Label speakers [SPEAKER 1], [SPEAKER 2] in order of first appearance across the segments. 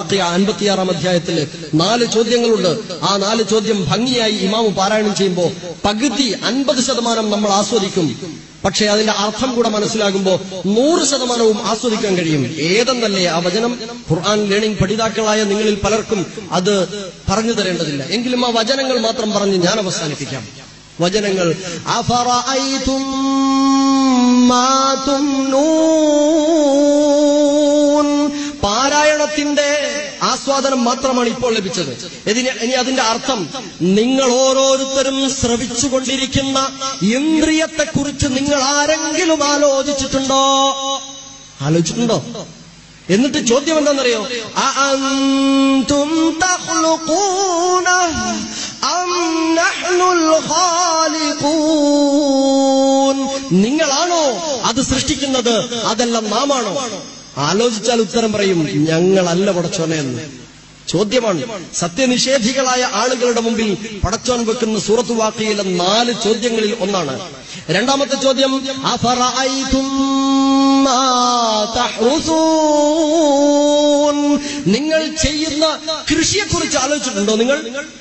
[SPEAKER 1] വാക്യ അൻപത്തിയാറാം അധ്യായത്തിൽ നാല് ചോദ്യങ്ങളുണ്ട് ആ നാല് ചോദ്യം ഭംഗിയായി ഇമാമ് പാരായണം ചെയ്യുമ്പോൾ പകുതി അൻപത് ശതമാനം നമ്മൾ ആസ്വദിക്കും പക്ഷേ അതിന്റെ അർത്ഥം കൂടെ മനസ്സിലാകുമ്പോൾ നൂറ് ശതമാനവും ആസ്വദിക്കാൻ കഴിയും ഏതെന്നല്ലേ ആ വചനം ഖുർആൻ ലേണിംഗ് പഠിതാക്കളായ നിങ്ങളിൽ പലർക്കും അത് പറഞ്ഞു തരേണ്ടതില്ല എങ്കിലും ആ വചനങ്ങൾ മാത്രം പറഞ്ഞ് ഞാൻ അവസാനിപ്പിക്കാം വചനങ്ങൾ അഫറഅയ്തും മാ തുംനൂൻ പാരായണത്തിന്റെ ആസ്വാദനം മാത്രമാണ് ഇപ്പോൾ ലഭിച്ചത് ഇതിന് ഇനി അതിന്റെ അർത്ഥം നിങ്ങൾ ഓരോരുത്തരും ശ്രവിച്ചുകൊണ്ടിരിക്കുന്ന ഇന്ദ്രിയത്തെക്കുറിച്ച് നിങ്ങൾ ആരെങ്കിലും ആലോചിച്ചിട്ടുണ്ടോ ആലോചിച്ചിട്ടുണ്ടോ എന്നിട്ട് ചോദ്യം എന്താണെന്നറിയോ അഅന്തും തഖ്ലുഖൂനഹു അം നഹ്നുൽ ഖാലിഖൂൻ നിങ്ങളാണോ അത് സൃഷ്ടിക്കുന്നത് അതല്ല നാമാണോ ആലോചിച്ചാൽ ഉത്തരം പറയും ഞങ്ങളല്ല പടച്ചോനെ എന്ന് ചോദ്യമാണ് സത്യനിഷേധികളായ ആളുകളുടെ മുമ്പിൽ പടച്ചോൻ വെക്കുന്ന സൂറത്ത് വാക്കിയിലെ നാല് ചോദ്യങ്ങളിൽ ഒന്നാണ് രണ്ടാമത്തെ ചോദ്യം അഫറഅയ്തും മാ തഹ്റുസൂൻ നിങ്ങൾ ചെയ്യുന്ന കൃഷിയെക്കുറിച്ച് ആലോചിച്ചിട്ടുണ്ടോ നിങ്ങൾ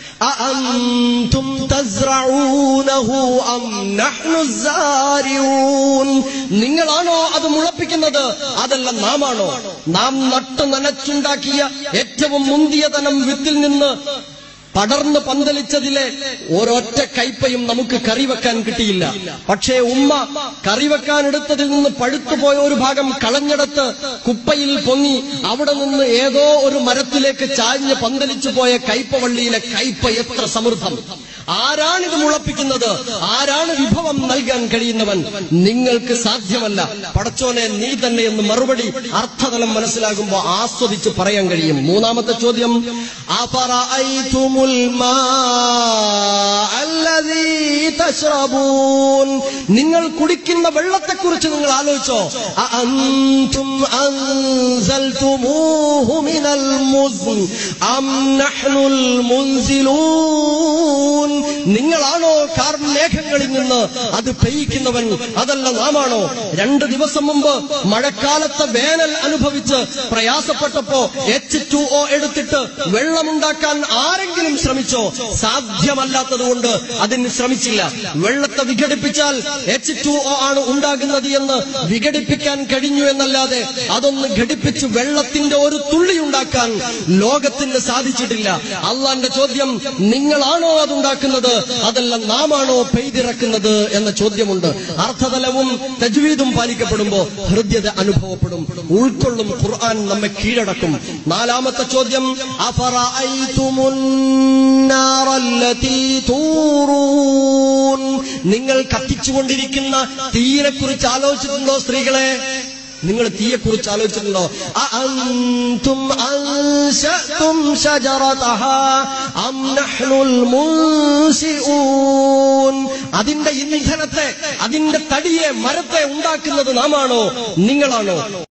[SPEAKER 1] അഅന്തും തസ്റഊനഹു അം നഹ്നു സാരിഊൻ നിങ്ങളാണോ അത് മുളപ്പിക്കുന്നത് അതല്ല നാമാണോ നാം നട്ടു നനച്ചുണ്ടാക്കിയ ഏറ്റവും മുന്തിയ തനം വിത്തിൽ നിന്ന് പടർന്ന് പന്തലിച്ചതിലെ ഒരൊറ്റ കൈപ്പയും നമുക്ക് കറി വെക്കാൻ കിട്ടിയില്ല പക്ഷേ ഉമ്മ കറി വെക്കാൻ എടുത്തതിൽ നിന്ന് പഴുത്തുപോയ ഒരു ഭാഗം കളഞ്ഞെടുത്ത് കുപ്പയിൽ പൊങ്ങി അവിടെ നിന്ന് ഏതോ ഒരു മരത്തിലേക്ക് ചാഞ്ഞ് പന്തലിച്ചു പോയ കൈപ്പവള്ളിയിലെ കൈപ്പ എത്ര സമൃദ്ധം ആരാണിത് മുളപ്പിക്കുന്നത് ആരാണ് വിഭവം നൽകാൻ കഴിയുന്നവൻ നിങ്ങൾക്ക് സാധ്യമല്ല പടച്ചോനെ നീ തന്നെ എന്ന് മറുപടി അർത്ഥതലം മനസ്സിലാകുമ്പോൾ ആസ്വദിച്ച് പറയാൻ കഴിയും മൂന്നാമത്തെ ചോദ്യം അഫറഅയ്തുമുൽ മാഅ അല്ലദീ തശ്റബൂൻ നിങ്ങൾ കുടിക്കുന്ന വെള്ളത്തെക്കുറിച്ച് നിങ്ങൾ ആലോചിച്ചോ അഅന്തും അൻസൽതുമൂഹു മിനൽ മുസ്ൻ അം നഹ്നുൽ മുൻസിലൂൻ നിങ്ങളാണോ കാർമേഘങ്ങളിൽ നിന്ന് അത് പെയ്യിക്കുന്നവൻ അതല്ല നാമാണോ രണ്ട് ദിവസം മുമ്പ് മഴക്കാലത്തെ വേനൽ അനുഭവിച്ച് പ്രയാസപ്പെട്ടപ്പോ എച്ച് ടു ഒ എടുത്തിട്ട് വെള്ളമുണ്ടാക്കാൻ ആരെങ്കിലും ശ്രമിച്ചോ സാധ്യമല്ലാത്തതുകൊണ്ട് അതിന് ശ്രമിച്ചില്ല വെള്ളത്തെ വിഘടിപ്പിച്ചാൽ എച്ച് ടു ഒ ആണ് ഉണ്ടാകുന്നത് എന്ന് വിഘടിപ്പിക്കാൻ കഴിഞ്ഞു എന്നല്ലാതെ അതൊന്ന് ഘടിപ്പിച്ച് വെള്ളത്തിന്റെ ഒരു തുള്ളി ഉണ്ടാക്കാൻ ലോകത്തിന് സാധിച്ചിട്ടില്ല അള്ളാന്റെ ചോദ്യം നിങ്ങളാണോ അതുണ്ടാക്കുന്നത് അതല്ല നാമാണോ പെയ്തിറക്കുന്നത് എന്ന ചോദ്യമുണ്ട് അർത്ഥതലവും തജ്വീദും പാലിക്കപ്പെടുമ്പോ ഹൃദ്യത അനുഭവപ്പെടും ഉൾക്കൊള്ളും ഖുർആൻ നമ്മെ കീഴടക്കും നാലാമത്തെ ചോദ്യം അഫറഅയ്തുമുൻ നാറല്ലതീ തൂറൂൻ നിങ്ങൾ കത്തിച്ചുകൊണ്ടിരിക്കുന്ന തീയെ കുറിച്ച് ആലോചിച്ചിട്ടുണ്ടോ സ്ത്രീകളെ നിങ്ങൾ തീയെക്കുറിച്ച് ആലോചിച്ചിട്ടുണ്ടോ അഅന്തും അൻശഅതും ശജറതഹാ അം നഹ്നുൽ മുൻസിഊൻ അതിന്റെ ഇന്ധനത്തെ അതിന്റെ തടിയെ മരത്തെ ഉണ്ടാക്കുന്നത് നാമാണോ നിങ്ങളാണോ